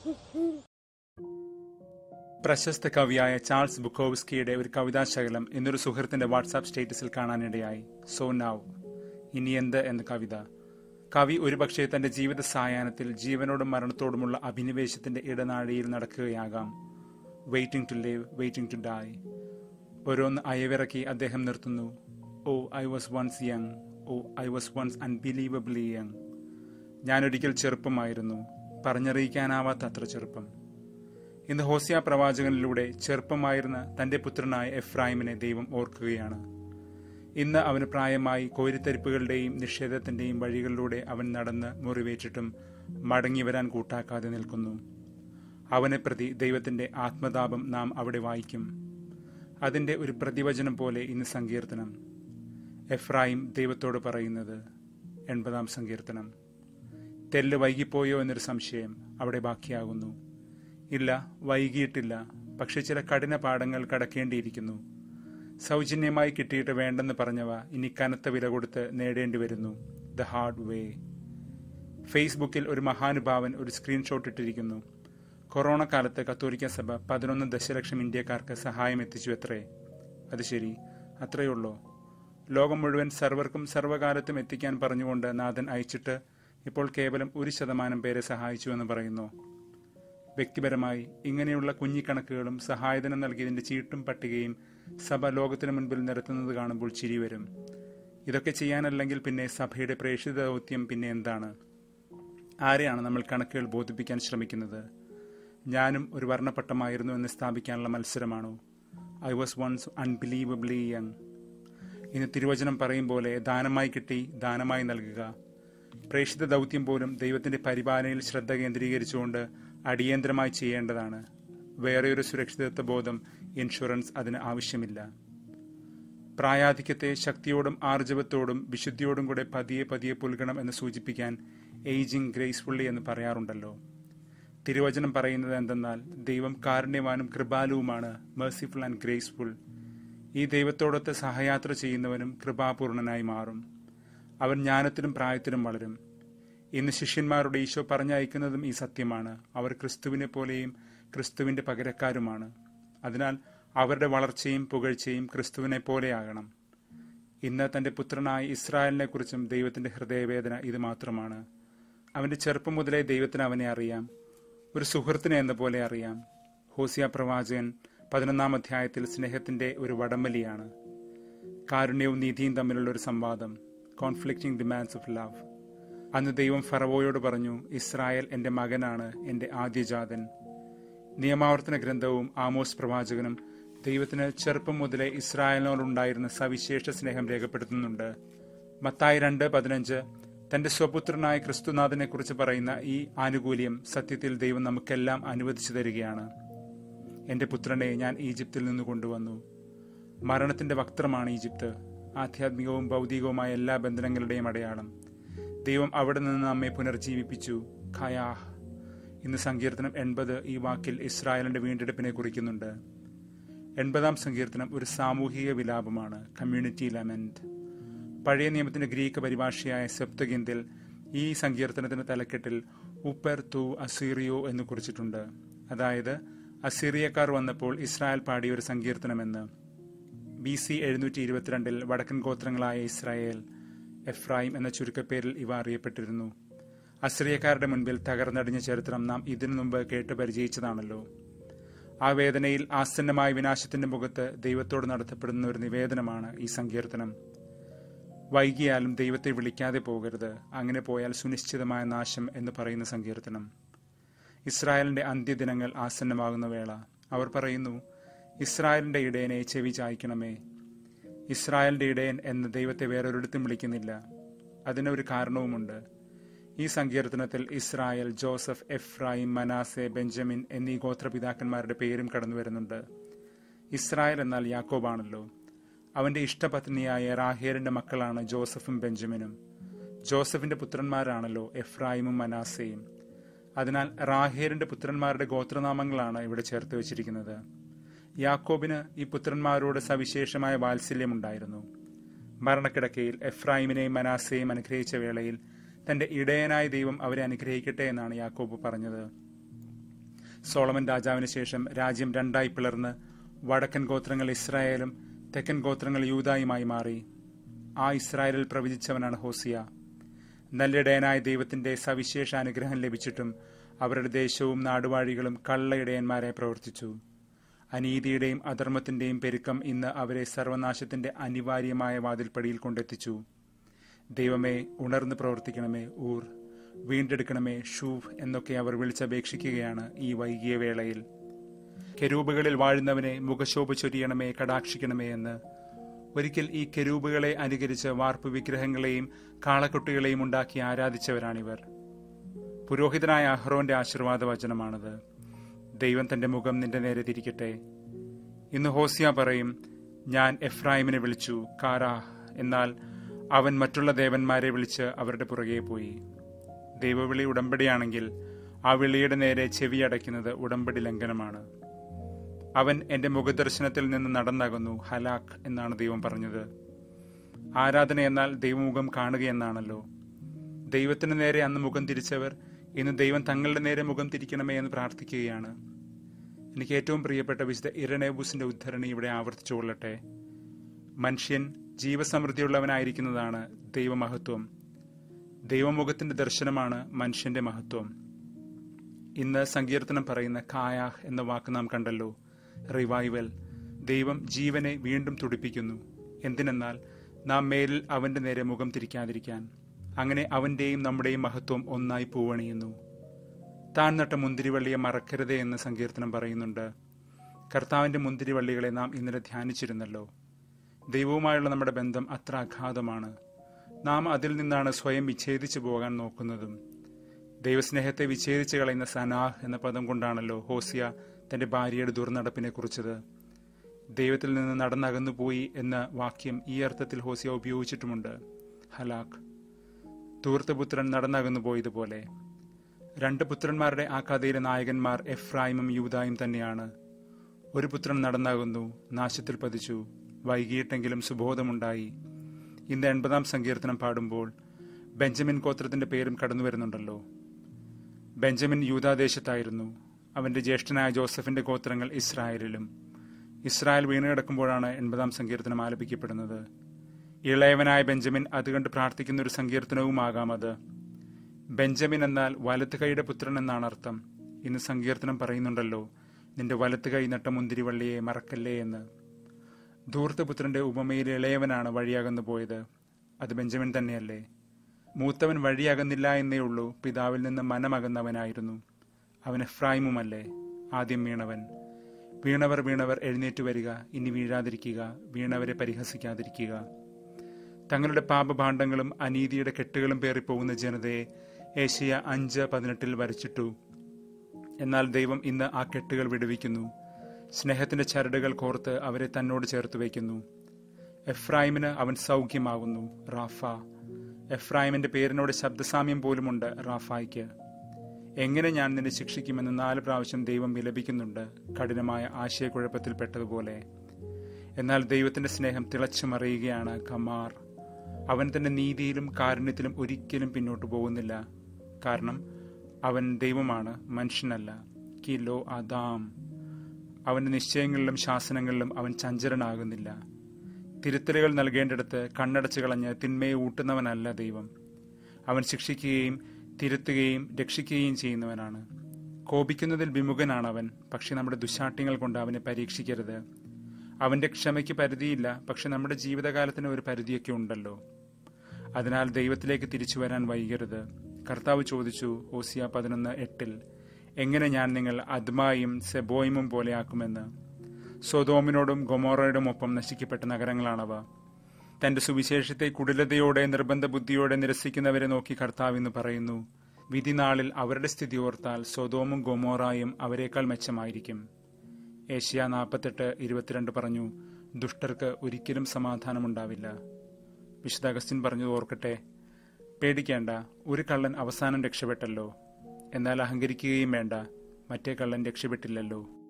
പ്രശസ്ത കവിയായ ചാൾസ് ബുക്കോവ്സ്കിയുടെ ഒരു കവിതാശകലം ഇന്നൊരു സുഹൃത്തിന്റെ വാട്സാപ്പ് സ്റ്റേറ്റസിൽ കാണാനിടയായി സോ നാവ് ഇനി എന്ത് എന്ന കവിത കവി ഒരുപക്ഷെ തന്റെ ജീവിത സായാഹ്നത്തിൽ ജീവനോടും മരണത്തോടുമുള്ള അഭിനിവേശത്തിന്റെ ഇടനാഴിയിൽ നടക്കുകയാകാം waiting to live waiting to die ഓരോന്ന് അയവിറക്കി അദ്ദേഹം നിർത്തുന്നു oh I was once young oh I was once unbelievably young ഞാനൊരിക്കൽ ചെറുപ്പമായിരുന്നു പറഞ്ഞറിയിക്കാനാവാത്ത അത്ര ചെറുപ്പം ഇന്ന് ഹോസിയ പ്രവാചകനിലൂടെ ചെറുപ്പമായിരുന്ന തന്റെ പുത്രനായ എഫ്രായിമിനെ ദൈവം ഓർക്കുകയാണ് ഇന്ന് അവന് പ്രായമായി കോരിത്തരിപ്പുകളുടെയും നിഷേധത്തിന്റെയും വഴികളിലൂടെ അവൻ നടന്ന് മുറിവേറ്റിട്ടും മടങ്ങി വരാൻ കൂട്ടാക്കാതെ നിൽക്കുന്നു അവനെ പ്രതി ദൈവത്തിന്റെ ആത്മതാപം നാം അവിടെ വായിക്കും അതിന്റെ ഒരു പ്രതിവചനം പോലെ ഇന്ന് സങ്കീർത്തനം എഫ്രായിം ദൈവത്തോട് പറയുന്നത് എൺപതാം സങ്കീർത്തനം തെല്ല് വൈകിപ്പോയോ എന്നൊരു സംശയം അവിടെ ബാക്കിയാകുന്നു ഇല്ല വൈകിയിട്ടില്ല പക്ഷെ ചില കഠിന പാഠങ്ങൾ കടക്കേണ്ടിയിരിക്കുന്നു സൗജന്യമായി കിട്ടിയിട്ട് വേണ്ടെന്ന് പറഞ്ഞവ ഇനി കനത്ത വില കൊടുത്ത് നേടേണ്ടി വരുന്നു ദ ഹാർഡ് വേ ഫേസ്ബുക്കിൽ ഒരു മഹാനുഭാവൻ ഒരു സ്ക്രീൻഷോട്ട് ഇട്ടിരിക്കുന്നു കൊറോണ കാലത്ത് കത്തോലിക്ക സഭ പതിനൊന്ന് ദശലക്ഷം ഇന്ത്യക്കാർക്ക് സഹായം എത്തിച്ചു എത്രേ അത് ശരി അത്രയുള്ളോ ലോകം മുഴുവൻ സർവർക്കും സർവകാലത്തും എത്തിക്കാൻ പറഞ്ഞുകൊണ്ട് നാഥൻ അയച്ചിട്ട് ഇപ്പോൾ കേവലം ഒരു ശതമാനം പേരെ സഹായിച്ചു എന്ന് പറയുന്നു വ്യക്തിപരമായി ഇങ്ങനെയുള്ള കുഞ്ഞിക്കണക്കുകളും സഹായധനം നൽകിയതിന്റെ ചീട്ടും പട്ടികയും സഭ ലോകത്തിനു മുൻപിൽ നിരത്തുന്നത് കാണുമ്പോൾ ചിരി വരും ഇതൊക്കെ ചെയ്യാനല്ലെങ്കിൽ പിന്നെ സഭയുടെ പ്രേക്ഷിത ദൗത്യം പിന്നെ എന്താണ് ആരെയാണ് നമ്മൾ കണക്കുകൾ ബോധിപ്പിക്കാൻ ശ്രമിക്കുന്നത് ഞാനും ഒരു വർണ്ണപ്പട്ടമായിരുന്നു എന്ന് സ്ഥാപിക്കാനുള്ള മത്സരമാണോ I was once unbelievably young ഇന്ന് തിരുവചനം പറയും പോലെ ദാനമായി കിട്ടി ദാനമായി നൽകുക പ്രേക്ഷിത ദൗത്യം പോലും ദൈവത്തിന്റെ പരിപാലനയിൽ ശ്രദ്ധ കേന്ദ്രീകരിച്ചുകൊണ്ട് അടിയന്തരമായി ചെയ്യേണ്ടതാണ് വേറെ ഒരു സുരക്ഷിതത്വ ബോധം ഇൻഷുറൻസ് അതിന് ആവശ്യമില്ല പ്രായാധിക്യത്തെ ശക്തിയോടും ആർജവത്തോടും വിശുദ്ധിയോടും കൂടെ പതിയെ പതിയെ പുൽകണം എന്ന് സൂചിപ്പിക്കാൻ ഏജിംഗ് ഗ്രേസ്ഫുള്ളി എന്ന് പറയാറുണ്ടല്ലോ തിരുവചനം പറയുന്നത് എന്തെന്നാൽ ദൈവം കാരുണ്യവാനും കൃപാലുവുമാണ് മേഴ്സിഫുൾ ആൻഡ് ഗ്രേസ്ഫുൾ ഈ ദൈവത്തോടൊത്ത് സഹയാത്ര ചെയ്യുന്നവനും കൃപാപൂർണനായി മാറും അവൻ ജ്ഞാനത്തിലും പ്രായത്തിലും വളരും ഇന്ന് ശിഷ്യന്മാരുടെ ഈശോ പറഞ്ഞയക്കുന്നതും ഈ സത്യമാണ് അവർ ക്രിസ്തുവിനെ പോലെയും ക്രിസ്തുവിന്റെ പകരക്കാരുമാണ് അതിനാൽ അവരുടെ വളർച്ചയും പുകഴ്ചയും ക്രിസ്തുവിനെ പോലെയാകണം ഇന്ന് തന്റെ പുത്രനായ ഇസ്രായേലിനെ കുറിച്ചും ദൈവത്തിന്റെ ഹൃദയവേദന ഇത് മാത്രമാണ് അവന്റെ ചെറുപ്പം മുതലേ ദൈവത്തിന് അവനെ അറിയാം ഒരു സുഹൃത്തിനെ എന്ന പോലെ അറിയാം ഹോസിയ പ്രവാചകൻ പതിനൊന്നാം അധ്യായത്തിൽ സ്നേഹത്തിന്റെ ഒരു വടംവലിയാണ് കാരുണ്യവും നീതിയും തമ്മിലുള്ള ഒരു സംവാദം കോൺഫ്ലിക്റ്റിംഗ് ഡിമാൻഡ്സ് ഓഫ് ലവ് അന്ന് ദൈവം ഫറവോയോട് പറഞ്ഞു ഇസ്രായേൽ എന്റെ മകനാണ് എന്റെ ആദ്യജാതൻ നിയമാവർത്തന ഗ്രന്ഥവും ആമോസ് പ്രവാചകനും ദൈവത്തിന് ചെറുപ്പം മുതലേ ഇസ്രായേലിനോടുണ്ടായിരുന്ന സവിശേഷ സ്നേഹം രേഖപ്പെടുത്തുന്നുണ്ട് മത്തായി രണ്ട് പതിനഞ്ച് തന്റെ സ്വപുത്രനായ ക്രിസ്തുനാഥനെ കുറിച്ച് പറയുന്ന ഈ ആനുകൂല്യം സത്യത്തിൽ ദൈവം നമുക്കെല്ലാം അനുവദിച്ചു തരികയാണ് എന്റെ പുത്രനെ ഞാൻ ഈജിപ്തിൽ നിന്ന് കൊണ്ടുവന്നു മരണത്തിന്റെ വക്ത്രമാണ് ഈജിപ്ത് ആധ്യാത്മികവും ഭൗതികവുമായ എല്ലാ ബന്ധനങ്ങളുടെയും അടയാളം ദൈവം അവിടെ നിന്ന് നമ്മെ പുനർജീവിപ്പിച്ചു ഖയാഹ് ഇന്ന് സങ്കീർത്തനം എൺപത് ഈ വാക്കിൽ ഇസ്രായേലിന്റെ വീണ്ടെടുപ്പിനെ കുറിക്കുന്നുണ്ട് എൺപതാം സങ്കീർത്തനം ഒരു സാമൂഹിക വിലാപമാണ് കമ്മ്യൂണിറ്റി ലെമന്റ് പഴയ നിയമത്തിന്റെ ഗ്രീക്ക് പരിഭാഷയായ സെപ്തഗിന്തിൽ ഈ സങ്കീർത്തനത്തിന്റെ തലക്കെട്ടിൽ ഉപ്പർ തു അസീറിയോ എന്ന് കുറിച്ചിട്ടുണ്ട് അതായത് അസീറിയക്കാർ വന്നപ്പോൾ ഇസ്രായേൽ പാടിയ ഒരു സങ്കീർത്തനമെന്ന് ബി സി എഴുന്നൂറ്റി ഇരുപത്തിരണ്ടിൽ വടക്കൻ ഗോത്രങ്ങളായ ഇസ്രായേൽ എഫ്രായിം എന്ന ചുരുക്കപ്പേരിൽ ഇവ അറിയപ്പെട്ടിരുന്നു അസ്രിയക്കാരുടെ മുൻപിൽ തകർന്നടിഞ്ഞ ചരിത്രം നാം ഇതിനു മുമ്പ് കേട്ട് പരിചയിച്ചതാണല്ലോ ആ വേദനയിൽ ആസന്നമായ വിനാശത്തിന്റെ മുഖത്ത് ദൈവത്തോട് നടത്തപ്പെടുന്ന ഒരു നിവേദനമാണ് ഈ സങ്കീർത്തനം വൈകിയാലും ദൈവത്തെ വിളിക്കാതെ പോകരുത് അങ്ങനെ പോയാൽ സുനിശ്ചിതമായ നാശം എന്ന് പറയുന്ന സങ്കീർത്തനം ഇസ്രായേലിന്റെ അന്ത്യദിനങ്ങൾ ആസന്നമാകുന്ന വേള അവർ പറയുന്നു ഇസ്രായേലിന്റെ ഇടയനെ ചെവി ചായ്ക്കണമേ ഇസ്രായേലിന്റെ ഇടയൻ എന്ന് ദൈവത്തെ വേറൊരിടത്തും വിളിക്കുന്നില്ല അതിനൊരു കാരണവുമുണ്ട് ഈ സങ്കീർത്തനത്തിൽ Israel Joseph Ephraim Manasseh Benjamin എന്നീ ഗോത്രപിതാക്കന്മാരുടെ പേരും കടന്നു വരുന്നുണ്ട് ഇസ്രായേൽ എന്നാൽ യാക്കോബാണല്ലോ അവന്റെ ഇഷ്ടപത്നിയായ റാഹേലിന്റെ മക്കളാണ് ജോസഫും ബെഞ്ചമിനും ജോസഫിന്റെ പുത്രന്മാരാണല്ലോ എഫ്രായിമും മനാസയും അതിനാൽ റാഹേലിന്റെ പുത്രന്മാരുടെ ഗോത്രനാമങ്ങളാണ് ഇവിടെ ചേർത്ത് വെച്ചിരിക്കുന്നത് യാക്കോബിന് ഈ പുത്രന്മാരോട് സവിശേഷമായ വാത്സല്യമുണ്ടായിരുന്നു മരണക്കിടക്കയിൽ എഫ്രായിമിനെയും മനാസയെയും അനുഗ്രഹിച്ച വേളയിൽ തന്റെ ഇടയനായ ദൈവം അവരെ അനുഗ്രഹിക്കട്ടെ എന്നാണ് യാക്കോബ് പറഞ്ഞത് സോളമൻ രാജാവിന് ശേഷം രാജ്യം രണ്ടായി പിളർന്ന് വടക്കൻ ഗോത്രങ്ങൾ ഇസ്രായേലും തെക്കൻ ഗോത്രങ്ങൾ യൂതായുമായി മാറി ആ ഇസ്രായേലിൽ പ്രവചിച്ചവനാണ് ഹോസിയ നല്ലിടയനായ ദൈവത്തിന്റെ സവിശേഷ അനുഗ്രഹം ലഭിച്ചിട്ടും അവരുടെ ദേശവും നാടുവാഴികളും കള്ളയിടയന്മാരെ പ്രവർത്തിച്ചു അനീതിയുടെയും അധർമ്മത്തിന്റെയും പെരുക്കം ഇന്ന് അവരെ സർവനാശത്തിന്റെ അനിവാര്യമായ വാതിൽപ്പടിയിൽ കൊണ്ടെത്തിച്ചു ദൈവമേ ഉണർന്ന് പ്രവർത്തിക്കണമേ ഊർ വീണ്ടെടുക്കണമേ ഷൂവ് എന്നൊക്കെ അവർ വിളിച്ചപേക്ഷിക്കുകയാണ് ഈ വൈകിയ വേളയിൽ കെരൂബുകളിൽ വാഴുന്നവനെ മുഖശോഭ ചൊരിയണമേ കടാക്ഷിക്കണമേ എന്ന് ഒരിക്കൽ ഈ കെരൂബുകളെ അനുകരിച്ച് വാർപ്പ് വിഗ്രഹങ്ങളെയും കാളക്കുട്ടികളെയും ഉണ്ടാക്കി ആരാധിച്ചവരാണിവർ പുരോഹിതനായ അഹ്റോന്റെ ആശീർവാദ വചനമാണത് ദൈവം തന്റെ മുഖം നിന്റെ നേരെ തിരിക്കട്ടെ ഇന്ന് ഹോസിയ പറയും ഞാൻ എഫ്രായിമിനെ വിളിച്ചു കാരാ എന്നാൽ അവൻ മറ്റുള്ള ദേവന്മാരെ വിളിച്ച് അവരുടെ പുറകെ പോയി ദൈവവിളി ഉടമ്പടിയാണെങ്കിൽ ആ വിളിയുടെ നേരെ ചെവി അടയ്ക്കുന്നത് ഉടമ്പടി ലംഘനമാണ് അവൻ എന്റെ മുഖദർശനത്തിൽ നിന്ന് നടന്നകുന്നു ഹലാഖ് എന്നാണ് ദൈവം പറഞ്ഞത് ആരാധന എന്നാൽ ദൈവമുഖം കാണുക എന്നാണല്ലോ ദൈവത്തിന് നേരെ അന്ന് മുഖം തിരിച്ചവർ ഇന്ന് ദൈവം തങ്ങളുടെ നേരെ മുഖം തിരിക്കണമേ എന്ന് പ്രാർത്ഥിക്കുകയാണ് എനിക്ക് ഏറ്റവും പ്രിയപ്പെട്ട വിശുദ്ധ ഇരണേബൂസിന്റെ ഉദ്ധരണി ഇവിടെ ആവർത്തിച്ചുകൊള്ളട്ടെ മനുഷ്യൻ ജീവസമൃദ്ധിയുള്ളവനായിരിക്കുന്നതാണ് ദൈവമഹത്വം ദൈവമുഖത്തിന്റെ ദർശനമാണ് മനുഷ്യന്റെ മഹത്വം ഇന്ന് സങ്കീർത്തനം പറയുന്ന കായാഹ് എന്ന വാക്ക് നാം കണ്ടല്ലോ റിവൈവൽ ദൈവം ജീവനെ വീണ്ടും തുടിപ്പിക്കുന്നു എന്തിനെന്നാൽ നാം മേലിൽ അവന്റെ നേരെ മുഖം തിരിക്കാതിരിക്കാൻ അങ്ങനെ അവന്റെയും നമ്മുടെയും മഹത്വം ഒന്നായി പൂവണിയുന്നു താൻ നട്ട മുന്തിരിവള്ളിയെ മറക്കരുതേ എന്ന് സങ്കീർത്തനം പറയുന്നുണ്ട് കർത്താവിന്റെ മുന്തിരിവള്ളികളെ നാം ഇന്നലെ ധ്യാനിച്ചിരുന്നല്ലോ ദൈവവുമായുള്ള നമ്മുടെ ബന്ധം അത്ര അഗാധമാണ് നാം അതിൽ നിന്നാണ് സ്വയം വിച്ഛേദിച്ചു പോകാൻ നോക്കുന്നതും ദൈവസ്നേഹത്തെ വിച്ഛേദിച്ചു കളയുന്ന സനാഹ് എന്ന പദം കൊണ്ടാണല്ലോ ഹോസിയ തന്റെ ഭാര്യയുടെ ദുർനടപ്പിനെ കുറിച്ചത് ദൈവത്തിൽ നിന്ന് നടന്നകന്നു പോയി എന്ന വാക്യം ഈ അർത്ഥത്തിൽ ഹോസിയ ഉപയോഗിച്ചിട്ടുമുണ്ട് ഹലാഖ് തൂർത്തപുത്രൻ നടന്നകന്നു പോയതുപോലെ രണ്ട് പുത്രന്മാരുടെ ആ കഥയിലെ നായകന്മാർ എഫ്രായിമും യൂതായും തന്നെയാണ് ഒരു പുത്രൻ നടന്നാകുന്നു നാശത്തിൽ പതിച്ചു വൈകിട്ടെങ്കിലും സുബോധമുണ്ടായി ഇന്ന് എൺപതാം സങ്കീർത്തനം പാടുമ്പോൾ ബെഞ്ചമിൻ ഗോത്രത്തിന്റെ പേരും കടന്നു വരുന്നുണ്ടല്ലോ ബെഞ്ചമിൻ യൂതാദേശത്തായിരുന്നു അവന്റെ ജ്യേഷ്ഠനായ ജോസഫിന്റെ ഗോത്രങ്ങൾ ഇസ്രായേലിലും ഇസ്രായേൽ വീണുകിടക്കുമ്പോഴാണ് എൺപതാം സങ്കീർത്തനം ആലപിക്കപ്പെടുന്നത് ഇളയവനായ ബെഞ്ചമിൻ അതുകണ്ട് പ്രാർത്ഥിക്കുന്ന ഒരു സങ്കീർത്തനവുമാകാം അത് ബെഞ്ചമിൻ എന്നാൽ വലത്ത് കൈയുടെ പുത്രൻ എന്നാണ് അർത്ഥം ഇന്ന് സങ്കീർത്തനം പറയുന്നുണ്ടല്ലോ നിന്റെ വലത്ത് കൈ നട്ട മുന്തിരിവള്ളിയെ മറക്കല്ലേ എന്ന് ധൂർത്തപുത്രന്റെ ഉപമയിൽ ഇളയവനാണ് വഴിയാകുന്നു പോയത് അത് ബെഞ്ചമിൻ തന്നെയല്ലേ മൂത്തവൻ വഴിയാകുന്നില്ല എന്നേ ഉള്ളൂ പിതാവിൽ നിന്ന് മനമകുന്നവനായിരുന്നു അവൻ എഫ്രായിമുമല്ലേ ആദ്യം വീണവൻ വീണവർ വീണവർ എഴുന്നേറ്റ് വരിക ഇനി വീഴാതിരിക്കുക വീണവരെ പരിഹസിക്കാതിരിക്കുക തങ്ങളുടെ പാപഭാണ്ഡങ്ങളും അനീതിയുടെ കെട്ടുകളും പേറിപ്പോകുന്ന ജനതയെ ഏഷ്യ അഞ്ച് പതിനെട്ടിൽ വരച്ചിട്ടു എന്നാൽ ദൈവം ഇന്ന് ആ കെട്ടുകൾ വിടുവിക്കുന്നു സ്നേഹത്തിന്റെ ചരടുകൾ കോർത്ത് അവരെ തന്നോട് ചേർത്ത് വയ്ക്കുന്നു എഫ്രായിമിന് അവൻ സൗഖ്യമാകുന്നു റാഫ എഫ്രായിമിന്റെ പേരിനോട് ശബ്ദസാമ്യം പോലുമുണ്ട് റാഫായ്ക്ക് എങ്ങനെ ഞാൻ നിന്നെ ശിക്ഷിക്കുമെന്ന് നാല് പ്രാവശ്യം ദൈവം വിലപിക്കുന്നുണ്ട് കഠിനമായ ആശയക്കുഴപ്പത്തിൽപ്പെട്ടതുപോലെ എന്നാൽ ദൈവത്തിന്റെ സ്നേഹം തിളച്ചു മറിയുകയാണ് കമാർ അവൻ തന്റെ നീതിയിലും കാരുണ്യത്തിലും ഒരിക്കലും പിന്നോട്ടു പോകുന്നില്ല കാരണം അവൻ ദൈവമാണ് മനുഷ്യനല്ല കിലോ അദാം അവന്റെ നിശ്ചയങ്ങളിലും ശാസനങ്ങളിലും അവൻ ചഞ്ചലനാകുന്നില്ല തിരുത്തലുകൾ നൽകേണ്ടിടത്ത് കണ്ണടച്ചു കളഞ്ഞ് തിന്മയെ ഊട്ടുന്നവനല്ല ദൈവം അവൻ ശിക്ഷിക്കുകയും തിരുത്തുകയും രക്ഷിക്കുകയും ചെയ്യുന്നവനാണ് കോപിക്കുന്നതിൽ വിമുഖനാണ് അവൻ പക്ഷെ നമ്മുടെ ദുശാഠ്യങ്ങൾ കൊണ്ട് അവനെ പരീക്ഷിക്കരുത് അവന്റെ ക്ഷമയ്ക്ക് പരിധിയില്ല പക്ഷെ നമ്മുടെ ജീവിതകാലത്തിന് ഒരു പരിധിയൊക്കെ ഉണ്ടല്ലോ അതിനാൽ ദൈവത്തിലേക്ക് തിരിച്ചു വരാൻ വൈകരുത് കർത്താവ് ചോദിച്ചു ഓസിയ പതിനൊന്ന് എട്ടിൽ എങ്ങനെ ഞാൻ നിങ്ങൾ അദ്മായും സെബോയിമും പോലെയാക്കുമെന്ന് സ്വതോമിനോടും ഗൊമോറയോടും ഒപ്പം നശിക്കപ്പെട്ട നഗരങ്ങളാണവ തന്റെ സുവിശേഷത്തെ കുടിലതയോടെ നിർബന്ധ ബുദ്ധിയോടെ നിരസിക്കുന്നവരെ നോക്കി കർത്താവ് എന്ന് പറയുന്നു വിധിനാളിൽ അവരുടെ സ്ഥിതി ഓർത്താൽ സ്വതോമും ഗൊമോറായും അവരെക്കാൾ മെച്ചമായിരിക്കും ഏഷ്യ നാൽപ്പത്തെട്ട് ഇരുപത്തിരണ്ട് പറഞ്ഞു ദുഷ്ടർക്ക് ഒരിക്കലും സമാധാനമുണ്ടാവില്ല വിശുദ്ധ അഗസ്റ്റിൻ പറഞ്ഞു ഓർക്കട്ടെ പേടിക്കേണ്ട ഒരു കള്ളൻ അവസാനം രക്ഷപ്പെട്ടല്ലോ എന്നാൽ അഹങ്കരിക്കുകയും വേണ്ട മറ്റേ കള്ളൻ രക്ഷപ്പെട്ടില്ലല്ലോ